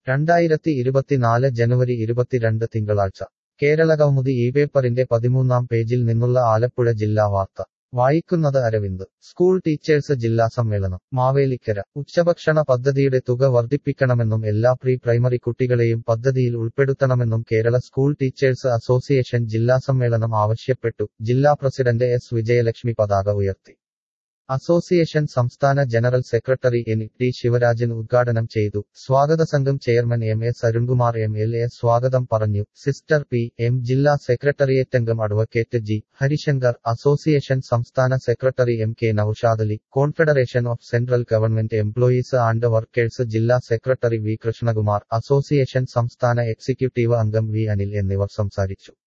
രണ്ടായിരത്തി ഇരുപത്തിനാല് ജനുവരി ഇരുപത്തിരണ്ട് തിങ്കളാഴ്ച കേരള കൗമുദി ഈ പേപ്പറിന്റെ പതിമൂന്നാം പേജിൽ നിന്നുള്ള ആലപ്പുഴ ജില്ലാ വാർത്ത വായിക്കുന്നത് അരവിന്ദ് സ്കൂൾ ടീച്ചേഴ്സ് ജില്ലാ സമ്മേളനം മാവേലിക്കര ഉച്ചഭക്ഷണ പദ്ധതിയുടെ തുക വർദ്ധിപ്പിക്കണമെന്നും എല്ലാ പ്രീ പ്രൈമറി കുട്ടികളെയും പദ്ധതിയിൽ ഉൾപ്പെടുത്തണമെന്നും കേരള സ്കൂൾ ടീച്ചേഴ്സ് അസോസിയേഷൻ ജില്ലാ സമ്മേളനം ആവശ്യപ്പെട്ടു ജില്ലാ പ്രസിഡന്റ് എസ് വിജയലക്ഷ്മി പതാക ഉയർത്തി അസോസിയേഷൻ സംസ്ഥാന general secretary N T Sivarajan ഉദ്ഘാടനം ചെയ്തു സ്വാഗത സംഘം chairman M S Arunkumar M L A സ്വാഗതം പറഞ്ഞു സിസ്റ്റർ പി എം ജില്ലാ സെക്രട്ടേറിയറ്റ് അംഗം അഡ്വക്കേറ്റ് ജി ഹരിശങ്കർ അസോസിയേഷൻ സംസ്ഥാന secretary M K Noushadali confederation of central government employees and workers ജില്ലാ സെക്രട്ടറി വി കൃഷ്ണകുമാർ അസോസിയേഷൻ സംസ്ഥാന എക്സിക്യൂട്ടീവ് അംഗം വി അനിൽ എന്നിവർ സംസാരിച്ചു